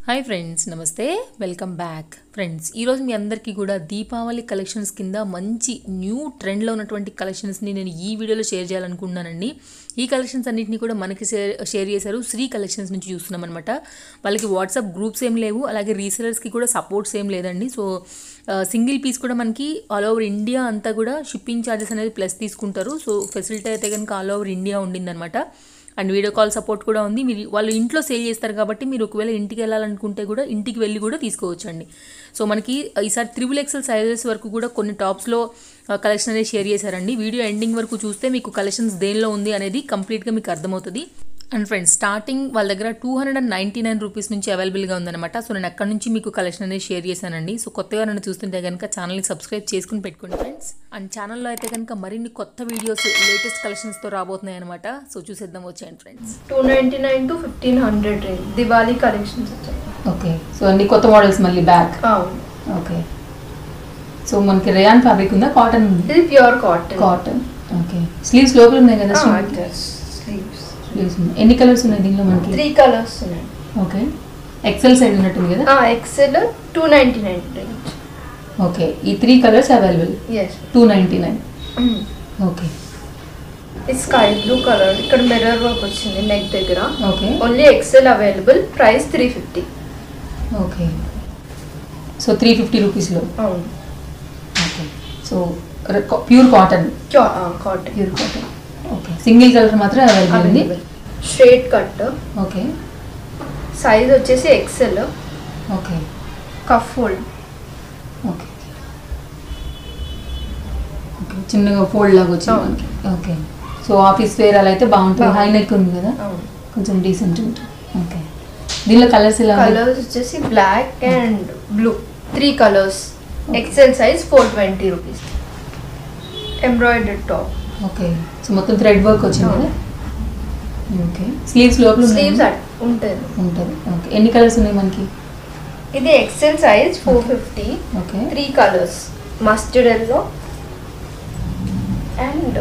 Hi friends namaste welcome back friends ఈరోజు మీ అందరికీ కూడా దీపావళి కలెక్షన్స్ కింద మంచి న్యూ ట్రెండ్లో ఉన్నటువంటి కలెక్షన్స్ని నేను ఈ వీడియోలో షేర్ చేయాలనుకుంటున్నానండి ఈ కలెక్షన్స్ అన్నింటినీ కూడా మనకి షేర్ షేర్ చేశారు శ్రీ కలెక్షన్స్ నుంచి చూస్తున్నాం అనమాట వాళ్ళకి వాట్సాప్ గ్రూప్స్ ఏం లేవు అలాగే రీసెలర్స్కి కూడా సపోర్ట్స్ ఏం లేదండి సో సింగిల్ పీస్ కూడా మనకి ఆల్ ఓవర్ ఇండియా అంతా కూడా షిప్పింగ్ ఛార్జెస్ అనేది ప్లస్ తీసుకుంటారు సో ఫెసిలిటీ అయితే కనుక ఆల్ ఓవర్ ఇండియా ఉండిందనమాట అండ్ వీడియో కాల్ సపోర్ట్ కూడా ఉంది మీరు వాళ్ళు ఇంట్లో సేల్ చేస్తారు కాబట్టి మీరు ఒకవేళ ఇంటికి వెళ్ళాలనుకుంటే కూడా ఇంటికి వెళ్ళి కూడా తీసుకోవచ్చండి సో మనకి ఈసారి త్రిబుల్ ఎక్సెల్ సైజెస్ వరకు కూడా కొన్ని టాప్స్లో కలెక్షన్ అనేది షేర్ చేశారండి వీడియో ఎండింగ్ వరకు చూస్తే మీకు కలెక్షన్స్ దేనిలో ఉంది అనేది కంప్లీట్గా మీకు అర్థమవుతుంది అండ్ ఫ్రెండ్స్ స్టార్టింగ్ వాళ్ళ దగ్గర two hundred and ninety nine rupees నుంచి అవైలబుల్గా ఉందన్నమాట సో నేను అక్కడ నుంచి మీకు కలెక్షన్ అనేది షేర్ చేశానండి సో కొత్తగా నన్ను చూస్తుంటే కనుక ఛానల్ని సబ్స్క్రైబ్ చేసుకుని పెట్టుకోండి ఫ్రెండ్స్ అండ్ ఛానల్లో అయితే కనుక మరిన్ని కొత్త వీడియోస్ లేటెస్ట్ కలెక్షన్స్తో రాబోతున్నాయి అనమాట సో చూసేద్దాం వచ్చేయండి friends two ninety nine to fifteen hundred range Diwali collections వచ్చాయి ఓకే సో అన్ని కొత్త మోడల్స్ మళ్ళీ బ్యాక్ అవును ఓకే సో మనకి రేయాన్ ఫ్యాబ్రిక్ ఉందా కాటన్ ఉంది ఇది pure cotton cotton okay sleeves లోపల ఉన్నాయి కదా స్లీవ్స్ స్లీవ్స్ ఉన్నాయి ఎన్ని కలర్స్ ఉన్నాయి దీనిలో మనకి త్రీ కలర్స్ ఉన్నాయి ఓకే ఎక్సెల్ సైజ్ ఉన్నట్టుంది కదా XL two ninety nine range okay ఈ three colours available yes two ninety nine okay ఇది స్కై బ్లూ కలర్ ఇక్కడ మిర్రర్ వర్క్ వచ్చింది నెక్ దగ్గర okay only XL available price three fifty okay so three fifty రూపీస్లో అవును okay so pure cotton cotton pure cotton okay single colour మాత్రం available ఉంది available straight cut okay size వచ్చేసి XL okay cuff fold okay okay చిన్నగా fold లాగా వచ్చింది అవును. మనకి ఓకే సో ఆఫీస్ వేర్ అలా అయితే బాగుంటుంది హై నెక్ ఉంది కదా అవును కొంచెం డీసెంట్ ఉంటుంది ఓకే దీనిలో కలర్స్ ఇలా ఉన్నాయి? కలర్స్ వచ్చేసి black and blue three colours XL size four twenty rupees embroidery top okay so మొత్తం థ్రెడ్ వర్క్ వచ్చింది కదా ఓకే స్లీవ్స్ లోపల ఉన్నాయా? స్లీవ్స్ ఉంటుంది ఉంటుంది ఓకే ఎన్ని కలర్స్ ఉన్నాయి మనకి ఇది XL size four fifty okay three colours mustard yellow and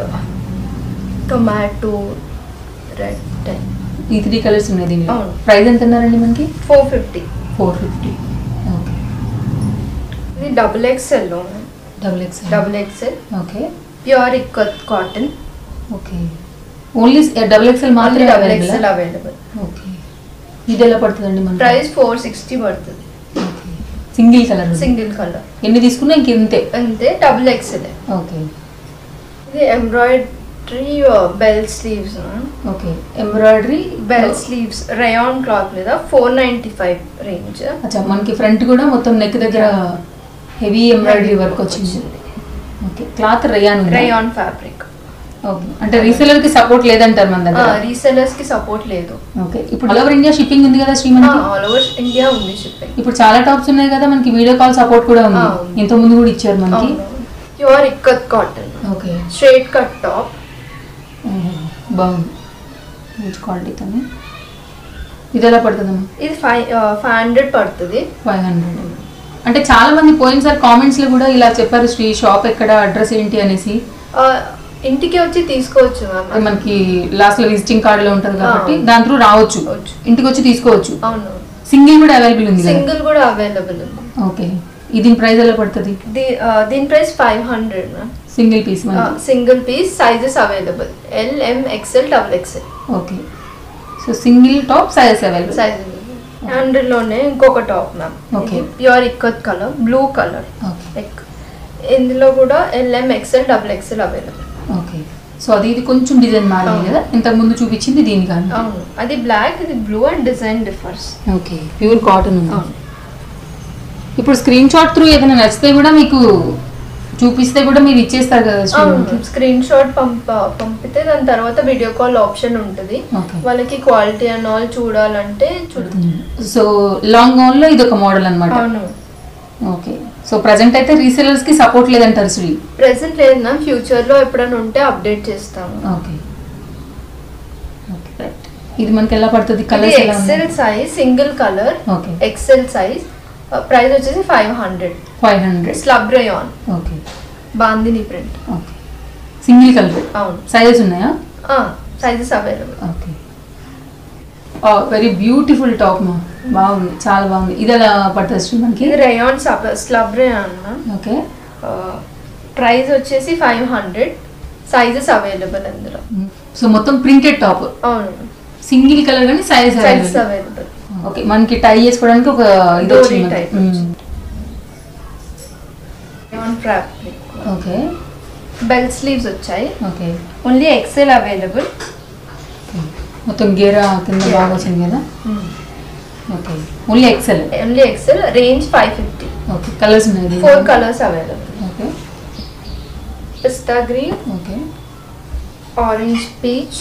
tomato red ఈ త్రీ కలర్స్ ఉన్నాయి దీనిలో అవును. ప్రైస్ ఎంత అన్నారండి మనకి four fifty four fifty okay ఇది double XL double X double XL okay pure ikat cotton okay only double XL మాత్రమే double available XL available okay ఇది ఎలా పడుతుందండి మనకి ప్రైస్ ఫోర్ సిక్స్టీ పడుతుంది okay single colour single colour ఎన్ని తీసుకున్నా ఇంక ఇంతే అంతే డబుల్ ఎక్సెల్ ఓకే ఇది embroidery bell sleeves okay embroidery bell sleeves rayon cloth మీద ఫోర్ నైంటీ ఫైవ్ రేంజ్ అచ్చా మనకి ఫ్రంట్ కూడా మొత్తం నెక్ దగ్గర హెవీ ఎంబ్రాయిడరీ వర్క్ వచ్చింది ఓకే క్లాత్ రయాన్ ఉంది రయాన్ ఫ్యాబ్రిక్ ఓకే అంటే రీసెలర్ కి సపోర్ట్ లేదంటారు మన దగ్గర రీసెలర్స్ కి సపోర్ట్ లేదు ఓకే ఇప్పుడు ఆల్ ఓవర్ ఇండియా షిప్పింగ్ ఉంది కదా శ్రీమణి ఆల్ ఓవర్ ఇండియా ఉంది షిప్పింగ్ ఇప్పుడు చాలా టాప్స్ ఉన్నాయి కదా మనకి వీడియో కాల్ సపోర్ట్ కూడా ఉంది ఆ, ఉంది. ఇంత ముందు కూడా ఇచ్చారు మనకి pure ikat cotton okay straight cut top బాగుంది మంచి క్వాలిటీతోనే ఇది ఎలా పడుతుందమ్మా ఇది ఫైవ్ ఫైవ్ హండ్రెడ్ పడుతుంది ఫైవ్ హండ్రెడ్ అంటే చాలా మంది పోయినసారి కామెంట్స్ లో కూడా ఇలా చెప్పారు శ్రీ షాప్ ఎక్కడ అడ్రస్ ఏంటి అనేసి ఆ, ఇంటికి వచ్చి తీసుకోవచ్చు అది మ్యామ్ మనకి లాస్ట్ లో విజిటింగ్ కార్డ్ లో ఉంటుంది కాబట్టి ఆ. దాని త్రూ రావచ్చు వచ్చు. ఇంటికి వచ్చి తీసుకోవచ్చు అవును సింగిల్ కూడా అవైలబుల్ ఉంది కదా సింగిల్ కూడా అవైలబుల్ ఉంది ఓకే ఇది ప్రైస్ ఎలా పడుతుంది దీ- ఆ, దీని price five hundred ma'am single piece మనకి single piece sizes available L M XL double XL okay so single top sizes available size అందులోనే ఇంకొక top ma'am Okay. Pure ikat colour blue colour okay ఇందులో కూడా L M XL double XL available okay so అది ఇది కొంచెం design మారింది అవును. కదా ఇంతకు ముందు చూపించింది దీనికన్నా అవును అది బ్లాక్ ఇది blue and design differs okay pure cotton ఉంది అవును ఇప్పుడు స్క్రీన్ షాట్ త్రూ ఏదైనా నచ్చితే కూడా మీకు చూపిస్తే కూడా మీరు ఇచ్చేస్తారు కదా స్టూడెంట్కి స్క్రీన్ షాట్ పంప పంపితే దాని తర్వాత వీడియో కాల్ ఆప్షన్ ఉంటుంది ఓకే వాళ్ళకి క్వాలిటీ అండ్ ఆల్ చూడాలంటే చూడు సో లాంగ్ గౌన్ లో ఇది ఒక మోడల్ అన్నమాట అవును ఓకే సో ప్రజెంట్ అయితే రీసెలర్స్ కి సపోర్ట్ లేదంటారు శ్రీ ప్రెసెంట్ లేదు మ్యామ్ ఫ్యూచర్ లో ఎప్పుడైనా ఉంటే అప్డేట్ చేస్తాము ఓకే ఓకే రైట్ ఇది మనకి ఎలా పడుతుంది ఇది కలర్స్ ఎలా XL size single colour okay XL size price వచ్చేసి five hundred five hundred slub rayon okay bandhani print okay single colour అవును సైజెస్ ఉన్నాయా sizes available okay very beautiful top మా బాగుంది చాలా బాగుంది ఇది ఎలా పడుతుంది శ్రీ మనకి ఇది రేయాన్ సబ్ slub rayon ma'am okay price వచ్చేసి ఫైవ్ హండ్రెడ్ సైజెస్ అవైలబుల్ అందులో సో మొత్తం ప్రింటెడ్ టాప్ అవును సింగిల్ కలర్ కానీ సైజ్ సైజెస్ అవైలబుల్ ఓకే మనకి టై చేసుకోవడానికి ఒక ఇది Dory వచ్చింది type మ్మ్. వచ్చింది. Rayon fabric okay bell sleeves వచ్చాయి okay only XL available okay. మొత్తం గేరా కింద Yeah. బాగా వచ్చింది కదా okay only XL only XL range five fifty okay colours ఉన్నాయి దీంట్లో. Four colours available okay pista green okay orange peach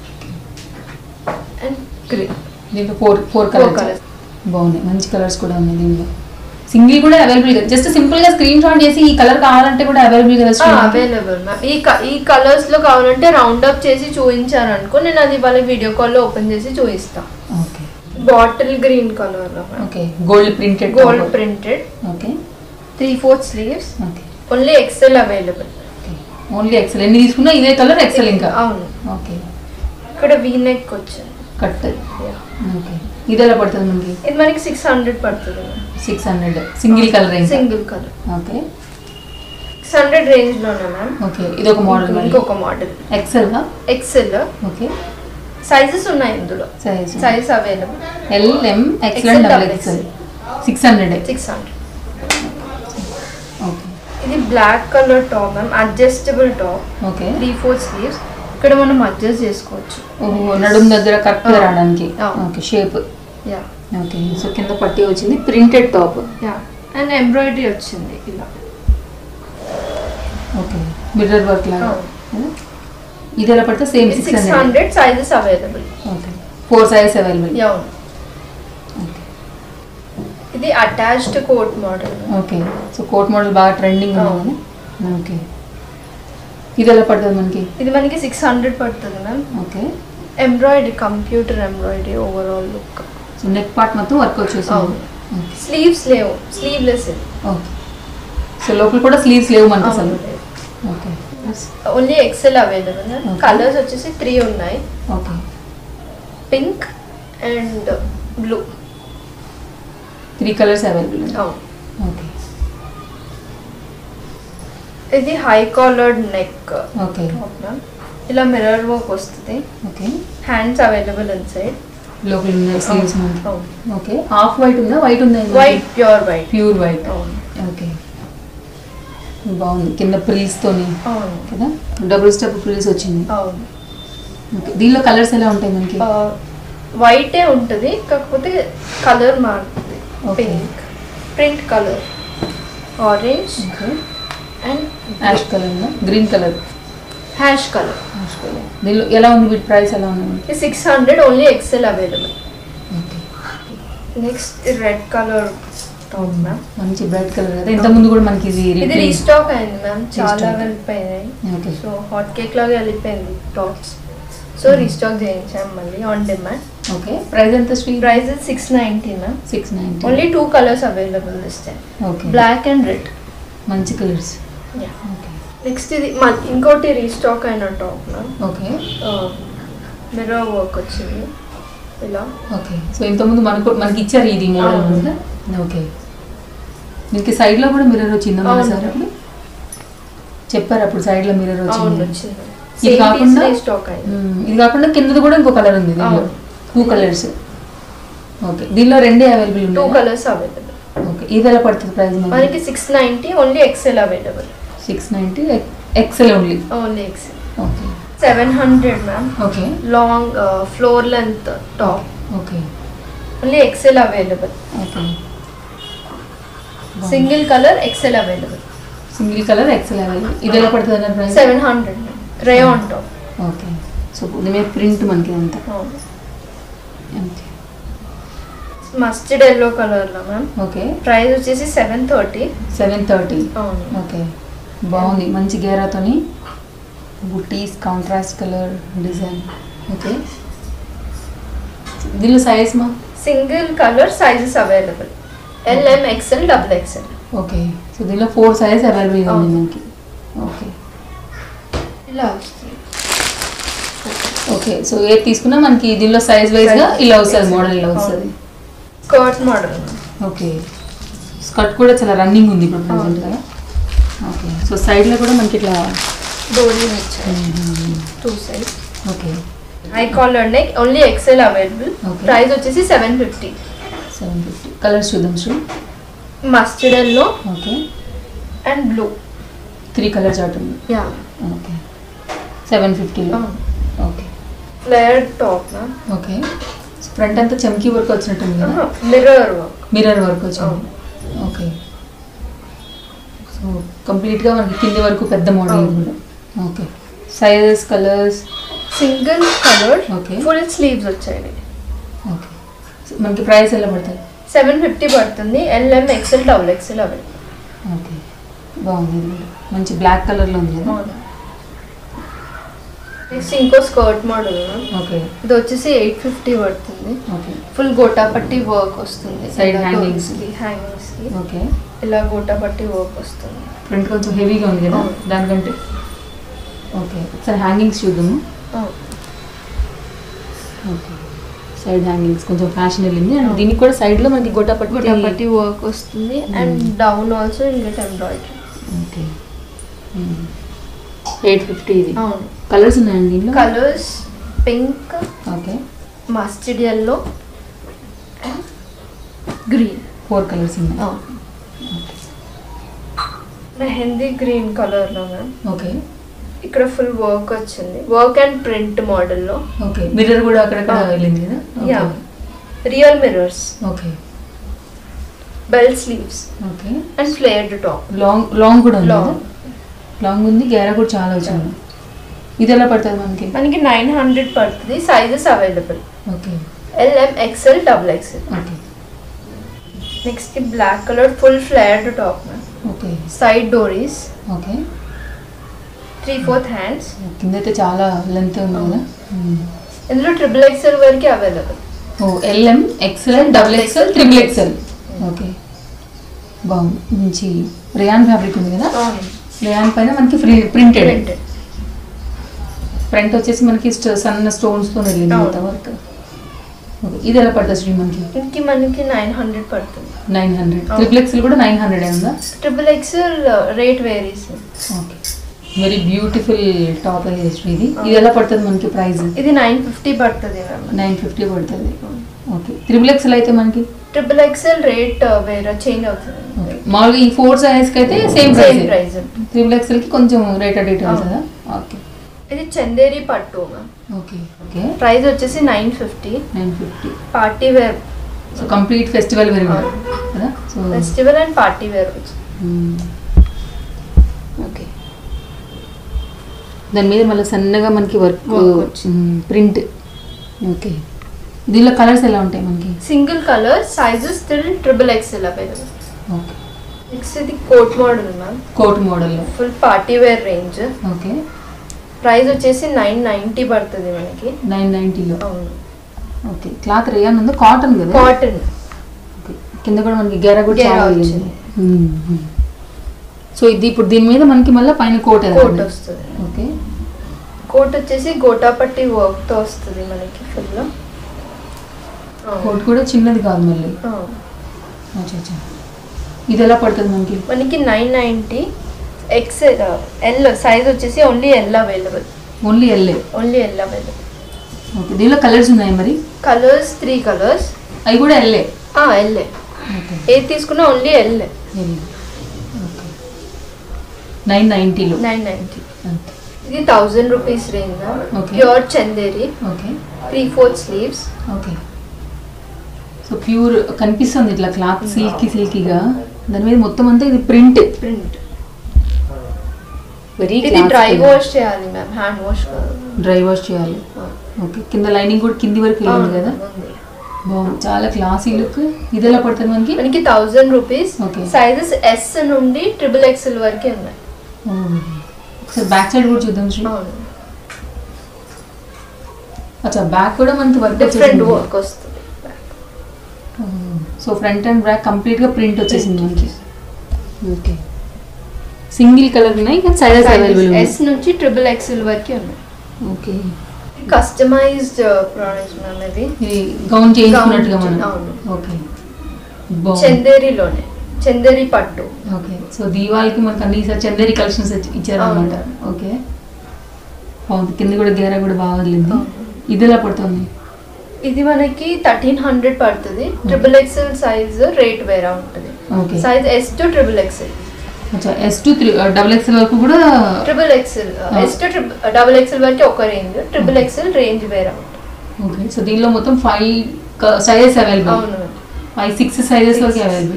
and green దీంట్లో four four four colours colours బాగున్నాయి మంచి కలర్స్ కూడా ఉన్నాయి దీంట్లో సింగిల్ కూడా అవైలబుల్ కదా జస్ట్ సింపుల్ గా స్క్రీన్ షాట్ చేసి ఈ కలర్ కావాలంటే కూడా అవైలబుల్ కదా శ్రీ మనకి? అవైలబుల్ మ్యామ్ ఈ క- ఈ కలర్స్ లో కావాలంటే రౌండ్ అప్ చేసి చూపించారు అనుకో నేను అది వాళ్ళ వీడియో కాల్ లో ఓపెన్ చేసి చూపిస్తా ఓకే బాటిల్ గ్రీన్ కలర్ లో okay gold printed gold printed okay three fourth sleeves okay only XL available okay only XL ఎన్ని తీసుకున్నా ఇదే కలర్ ఎక్సెల్ ఇంకా అవును ఓకే ఇక్కడ వీ నెక్ వచ్చింది కట్ Yeah. ఓకే ఇది ఎలా పడుతుంది మనకి ఇది మనకి సిక్స్ హండ్రెడ్ పడుతుంది సిక్స్ హండ్రెడ్ సింగిల్ కలర్ ఇంకా single colour okay six hundred range లోనే మ్యామ్ ఓకే ఇది ఒక మోడల్ మరి ఇంకొక model XL XL okay sizes ఉన్నాయి ఇందులో size size available L M XL XL, and double double XL six hundred six hundred okay ఇది black colour top ma'am adjustable top okay three four sleeves ఇక్కడ మనం adjust చేసుకోవచ్చు ఓహో నడుము దగ్గర కరెక్ట్గా ఆ. రావడానికి ఆ. Okay shape yeah okay so కింద పట్టి వచ్చింది printed top yeah and embroidery వచ్చింది ఇలా ఓకే మిర్రర్ వర్క్ లాగా అవును. ఇది ఎలా పడితే same six six hundred hundred sizes available okay four size available yeah okay ఇది attached coat model okay so coat model బాగా ట్రెండింగ్ ఉంది అవును. కదా ఓకే ఇది ఎలా పడుతుంది మనకి ఇది మనకి సిక్స్ హండ్రెడ్ పడుతుంది ma'am okay embroidery computer embroidery overall look so neck part మొత్తం వర్క్ వచ్చేసింది అవును. స్లీవ్స్ లేవు స్లీవ్లెస్ ఓకే సో లోపల కూడా స్లీవ్స్ లేవు మనకి అసలు okay only XL available Okay. Colours వచ్చేసి త్రీ ఉన్నాయి okay pink and blue three colours available అవును ఓకే ఇది హై కాలర్డ్ నెక్ ఓకే ఇలా మిర్రర్ వర్క్ వస్తుంది okay hands available inside లోపల ఉన్నాయి స్లీవ్స్ మనకి అవును ఓకే హాఫ్ వైట్ ఉందా వైట్ ఉందా white pure white pure white అవును ఓకే బాగుంది కింద ప్రిల్స్ తోని అవును కదా డబుల్ స్టెప్ ప్రిల్స్ వచ్చింది అవును ఓకే దీనిలో కలర్స్ ఎలా ఉంటాయి మనకి వైటే ఉంటుంది కాకపోతే కలర్ మారుతుంది Okay. Pink print colour orange okay and ash colour green colour hash colour ash colour దీనిలో ఎలా ఉంది వీటి ప్రైస్ ఎలా ఉంది మనకి six hundred only XL available okay next red colour top ma'am మంచి బ్రైట్ కలర్ కదా ఇంత ముందు కూడా మనకి ఇది ఇది reprint. రీస్టాక్ అయింది మ్యామ్ చాలా Restock. వెళ్ళిపోయినాయి ఓకే సో హాట్ కేక్ లాగా వెళ్ళిపోయింది టాప్స్ సో రీస్టాక్ చేయించాం మళ్ళీ ఆన్ డిమాండ్ ఓకే ప్రైస్ ఎంత sweet price six ninety ma'am six ninety only two colours available this time okay black and red మంచి colours yeah okay next ఇది మ- ఇంకోటి restock అయిన top ma'am okay mirror work వచ్చింది ఇలా okay so ఇంతకుముందు మనకు మనకి ఇచ్చారు ఇది మోడల్ అవును. కదా ఓకే మీకు సైడ్లో కూడా మిర్రర్ వచ్చిందా మన అవును. సార్ అప్పుడు చెప్పారు అప్పుడు సైడ్లో మిర్రర్ అవును వచ్చింది వచ్చింది ఇది సేమ్ పీస్ కాకుండా రీస్టాక్ అయింది మ్మ్. ఇది కాకుండా కిందది కూడా ఇంకో కలర్ ఉంది దీనిలో అవును. టూ కలర్స్ ఓకే దీనిలో రెండే అవైలబుల్ టూ ఉన్నాయి కలర్స్ అవైలబుల్ ఓకే ఇది ఎలా పడుతుంది ప్రైస్ మనకి six ninety only XL available six ninety XL only only XL okay seven hundred ma'am okay long floor length top okay only XL available okay single colour XL available single colour XL available ఇది ఎలా పడుతుంది అన్నారు price seven hundred rayon top okay so ఇది మీద print మనకి అంతా okay mustard yellow colour లో ma'am okay price వచ్చేసి సెవెన్ థర్టీ సెవెన్ థర్టీ అవును ఓకే బాగుంది మంచి గేరాతోని బుటీస్ కాంట్రాస్ట్ కలర్ డిజైన్ ఓకే దీనిలో సైజ్ మా single colour sizes available L M XL double XL okay so దీనిలో ఫోర్ సైజ్ అవైలబుల్ ఉంది అవును. మనకి ఓకే ఇలా వస్తుంది ఓకే సో ఏది తీసుకున్నా మనకి దీనిలో సైజ్ వైజ్గా Size ఇలా వస్తుంది exact. మోడల్ ఇలా అవును. వస్తుంది స్కర్ట్ మోడల్ ఓకే స్కర్ట్ కూడా చాలా రన్నింగ్ ఉంది ఇప్పుడు ప్రజెంట్ కదా ఓకే సో సైడ్లో కూడా మనకి ఇట్లా డోరీ ఇచ్చారు two side okay high collar neck only XL available Okay. Price వచ్చేసి seven fifty seven fifty colours చూద్దాం శ్రీ mustard yellow okay and blue three colour chart ఉంది యా ఓకే సెవెన్ ఫిఫ్టీలో okay flare top ma'am okay front అంతా చమ్కీ work వచ్చినట్టుంది కదా mirror work mirror work వచ్చింది ఓకే సో కంప్లీట్గా మనకి కింది వరకు పెద్ద మోడల్ అవును. కూడా okay sizes colours single colour Okay. Full sleeves వచ్చాయి ఓకే సో మనకి ప్రైస్ ఎలా పడుతుంది సెవెన్ ఫిఫ్టీ పడుతుంది L M XL double XL available okay బాగుంది ఇది కూడా. మంచి బ్లాక్ కలర్లో ఉంది కదా నెక్స్ట్ ఇంకో స్కర్ట్ మోడల్ ఓకే ఇది వచ్చేసి ఎయిట్ ఫిఫ్టీ పడుతుంది ఓకే ఫుల్ గోటాపట్టి వర్క్ వస్తుంది Side hangings. హ్యాంగింగ్స్ కి ఓకే ఇలా గోటాపట్టి వర్క్ వస్తుంది ఫ్రంట్ కొంచెం హెవీగా ఉంది కదా అవును. దానికంటే ఓకే ఒకసారి హ్యాంగింగ్స్ చూద్దాము ఓకే సైడ్ హ్యాంగింగ్స్ కొంచెం ఫ్యాషన్ వెళ్ళింది అండ్ అవును. దీనికి కూడా సైడ్లో మనకి గొట్టపట్టి గోటాపట్టి వర్క్ వస్తుంది and down also in get embroidery okay eight fifty ఇది అవును కలర్స్ ఉన్నాయండి దీనిలో colours pink okay mustard yellow and green four colours ఉన్నాయి మెహందీ గ్రీన్ కలర్ లో మ్యామ్ ఓకే ఇక్కడ ఫుల్ వర్క్ వచ్చింది వర్క్ అండ్ ప్రింట్ మోడల్లో ఓకే మిర్రర్ కూడా అక్కడక్కడ అవును. వెళ్ళింది కదా yeah okay real mirrors okay bell sleeves okay and flared top long long కూడా ఉంది Long. లాంగ్ ఉంది గేరా కూడా చాలా వచ్చింది ఇది ఎలా పడుతుంది మనకి మనకి నైన్ హండ్రెడ్ పడుతుంది sizes available okay L M XL double XL okay next black colour full flared top ma'am okay side డోరీస్ ఓకే త్రీ ఫోర్త్ హ్యాండ్స్ కింద అయితే చాలా లెంత్ ఉంది కదా ఇందులో ట్రిపుల్ ఎక్స్ఎల్ వరకు అవైలబుల్ ఓ L M XL double XL triple XL okay బాగుంది మంచి రియాన్ ఫ్యాబ్రిక్ ఉంది కదా రియాన్ పైన మనకి ఫ్రీ ప్రింటెడ్ ప్రింటెడ్ ఫ్రంట్ వచ్చేసి మనకి స్ట- సన్న స్టోన్స్తో వెళ్ళింది అవును. మొత్తం వర్క్ ఓకే ఇది ఎలా పడుతుంది శ్రీ మనకి ఇంకి మనకి నైన్ హండ్రెడ్ పడుతుంది నైన్ హండ్రెడ్ అవును. ట్రిపుల్ ఎక్స్ఎల్ కూడా నైన్ హండ్రెడ్ ఉందా triple XL rate varies okay very beautiful top అయ్యే శ్రీ ఇది ఇది ఎలా పడుతుంది మనకి ప్రైస్ ఇది నైన్ ఫిఫ్టీ పడుతుంది మ్యామ్ నైన్ ఫిఫ్టీ పడుతుంది ఓకే త్రిబుల్ ఎక్స్ఎల్ అయితే మనకి ట్రిపుల్ ఎక్స్ఎల్ రేట్ వేరే చేంజ్ అవుతుంది ఓకే మామూలుగా ఈ ఫోర్ సైజ్కి అయితే same same price price triple ఎక్స్ఎల్కి కొంచెం రేట్ అటు ఇటు అవును. అవుతుందా ఓకే ఇది చందేరి పట్టు మ్యామ్ ఓకే ఓకే ప్రైస్ వచ్చేసి nine fifty nine fifty party wear so complete festival wear అవును. కదా so festival and party wear వచ్చి ఓకే దాని మీద మళ్ళీ సన్నగా మనకి వర్క్ Work వచ్చింది. ప్రింట్ ఓకే దీనిలో కలర్స్ ఎలా ఉంటాయి మనకి single colour sizes still triple XL available okay next ఇది కోట్ మోడల్ మ్యామ్ కోట్ మోడల్లో full party wear range okay price వచ్చేసి నైన్ నైంటీ పడుతుంది మనకి నైన్ నైంటీలో అవును ఓకే క్లాత్ రేయాన్ ఉంది కాటన్ కదా కాటన్ ఓకే. కింద కూడా మనకి గెర కూడా గెర చాలా వచ్చింది. వెళ్ళింది సో ఇది ఇప్పుడు దీని మీద మనకి మళ్ళీ పైన కోట్ కోట్ వస్తుంది ఓకే కోట్ వచ్చేసి గోటాపట్టి వర్క్ తో వస్తుంది మనకి ఫుల్ కోట్ కూడా చిన్నది కాదు మళ్ళీ అచ్చా అచ్చా ఇది ఎలా పడుతుంది మనకి మనకి nine ninety X L size వచ్చేసి only L available only L only L available okay దీనిలో కలర్స్ ఉన్నాయి మరి కలర్స్ త్రీ కలర్స్ అవి కూడా ఎల్ఏ ఎల్ఏ ఓకే ఏది తీసుకున్నా only L L okay nine నైంటీలో నైన్ నైంటీ ఓకే ఇది thousand rupees range Okay. Pure Chanderi okay three fourth sleeves okay so pure కనిపిస్తుంది ఇట్లా క్లాత్ సిల్కీ సిల్కీగా దాని మీద మొత్తం అంతా ఇది ప్రింట్ ప్రింట్ వెరీ ఇది డ్రై వాష్ చేయాలి మ్యామ్ హ్యాండ్ వాష్ కాదు డ్రై వాష్ చేయాలి ఓకే కింద లైనింగ్ కూడా కింది వరకు వెళ్ళింది అవును, కదా ఉంది. బాగుంది చాలా క్లాసీ లుక్ ఇది ఎలా పడుతుంది మనకి మనకి thousand rupees Okay. Sizes S నుండి ట్రిపుల్ ఎక్స్ఎల్ వరకే ఉన్నాయి ఓ. ఒకసారి బ్యాక్ సైడ్ కూడా చూద్దాం శ్రీ అవును అచ్చా బ్యాక్ కూడా మనకి వర్క్ డిఫరెంట్ వర్క్ వస్తుంది so front and back complete గా ప్రింట్ వచ్చేసింది మనకి ఓకే సింగిల్ కలర్ ఉన్నాయి కానీ సైజెస్ అవైలబుల్ ఎస్ నుంచి ట్రిపుల్ ఎక్స్ఎల్ వరకే ఉన్నాయి ఓకే కస్టమైజ్డ్ ప్రోడక్ట్స్ మ్యామ్ ఇది ఇది గౌన్ చేయించుకున్నట్టుగా Gown, మనం అవును. ఓకే బాగుంది చందేరిలోనే చందేరి పట్టు ఓకే సో దీవాళికి మనకు అన్ని ఈసారి చందేరి కలెక్షన్స్ ఇచ్చారనమాట ఓకే బాగుంది కింద కూడా గేరా కూడా బాగా వదిలింది అవును. ఇది ఎలా పడుతుంది ఇది మనకి థర్టీన్ హండ్రెడ్ పడుతుంది ట్రిపుల్ ఎక్స్ఎల్ సైజ్ రేట్ వేరే ఉంటుంది okay size S to triple XL అచ్చా S to three double XL వరకు కూడా triple XL S to double XL వరకు ఒక రేంజ్ ట్రిపుల్ ఎక్స్ఎల్ రేంజ్ వేరే ఉంటుంది ఓకే సో దీనిలో మొత్తం ఫైవ్ సైజెస్ అవైలబుల్ అవును ఫైవ్ సిక్స్ సైజెస్ వరకు Six. అవైలబుల్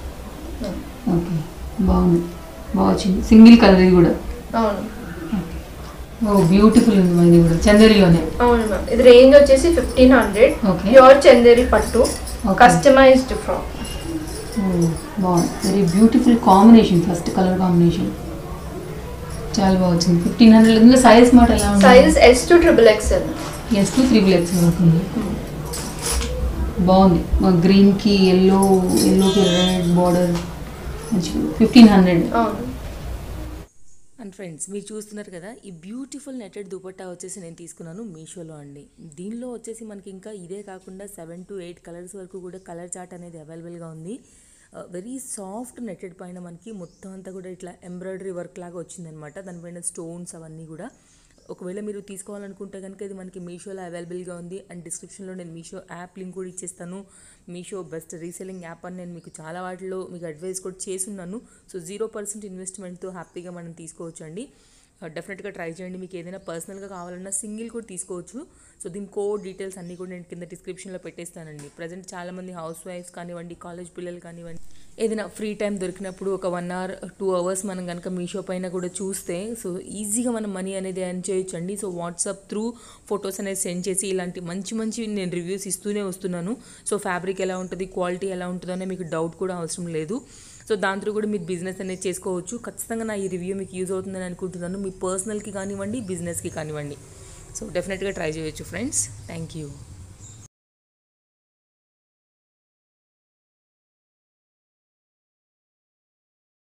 ఓకే బాగుంది బాగా వచ్చింది సింగిల్ కలర్ ఇది కూడా అవును ఓ బ్యూటిఫుల్ ఉంది మా ఇది కూడా చందేరిలోనే అవును మ్యామ్ ఇది రేంజ్ వచ్చేసి fifteen hundred Okay. Pure Chanderi పట్టు Okay. కస్టమైజ్డ్ ఫ్రాక్ ఓ, బాగుంది very beautiful combination first colour combination చాలా బాగా వచ్చింది ఫిఫ్టీన్ హండ్రెడ్ ఇందులో సైజ్ మాట ఎలా ఉంది size S to triple XL S to three X వరకు ఉంది బాగుంది మా గ్రీన్కి ఎల్లో ఎల్లోకి రెడ్ బార్డర్ మంచిగా ఫిఫ్టీన్ హండ్రెడ్ అవును అండ్ ఫ్రెండ్స్ మీరు చూస్తున్నారు కదా ఈ బ్యూటిఫుల్ నెటెడ్ దుపట్టా వచ్చేసి నేను తీసుకున్నాను మీషోలో అండి దీనిలో వచ్చేసి మనకి ఇంకా ఇదే కాకుండా సెవెన్ టు ఎయిట్ కలర్స్ వరకు కూడా కలర్ చార్ట్ అనేది అవైలబుల్గా ఉంది వెరీ సాఫ్ట్ నెటెడ్ పైన మనకి మొత్తం అంతా కూడా ఇట్లా ఎంబ్రాయిడరీ వర్క్ లాగా వచ్చిందనమాట దానిపైన స్టోన్స్ అవన్నీ కూడా ఒకవేళ మీరు తీసుకోవాలనుకుంటే కనుక ఇది మనకి మీషోలో అవైలబుల్గా ఉంది అండ్ డిస్క్రిప్షన్లో నేను మీషో యాప్ లింక్ కూడా ఇచ్చేస్తాను మీషో బెస్ట్ రీసెల్లింగ్ యాప్ అని నేను మీకు చాలా వాటిలో మీకు అడ్వైస్ కూడా చేసున్నాను సో జీరో పర్సెంట్ ఇన్వెస్ట్మెంట్తో హ్యాపీగా మనం తీసుకోవచ్చు అండి డెఫినెట్గా ట్రై చేయండి మీకు ఏదైనా పర్సనల్గా కావాలన్నా సింగిల్ కూడా తీసుకోవచ్చు సో దీని కోడ్ డీటెయిల్స్ అన్నీ కూడా నేను కింద డిస్క్రిప్షన్లో పెట్టేస్తానండి ప్రజెంట్ చాలామంది హౌస్ వైఫ్స్ కానివ్వండి కాలేజ్ పిల్లలు కానివ్వండి ఏదైనా ఫ్రీ టైం దొరికినప్పుడు ఒక వన్ అవర్ టూ అవర్స్ మనం కనుక మీషో పైన కూడా చూస్తే సో ఈజీగా మనం మనీ అనేది ఎర్న్ చేయొచ్చండి సో వాట్సాప్ త్రూ ఫొటోస్ అనేది సెండ్ చేసి ఇలాంటి మంచి మంచి నేను రివ్యూస్ ఇస్తూనే వస్తున్నాను సో ఫ్యాబ్రిక్ ఎలా ఉంటుంది క్వాలిటీ ఎలా ఉంటుందో అనే మీకు డౌట్ కూడా అవసరం లేదు సో దాంతో కూడా మీరు బిజినెస్ అనేది చేసుకోవచ్చు ఖచ్చితంగా నా ఈ రివ్యూ మీకు యూజ్ అవుతుందని అనుకుంటున్నాను మీ పర్సనల్కి కానివ్వండి బిజినెస్కి కానివ్వండి సో డెఫినెట్గా ట్రై చేయొచ్చు ఫ్రెండ్స్ థ్యాంక్ యూ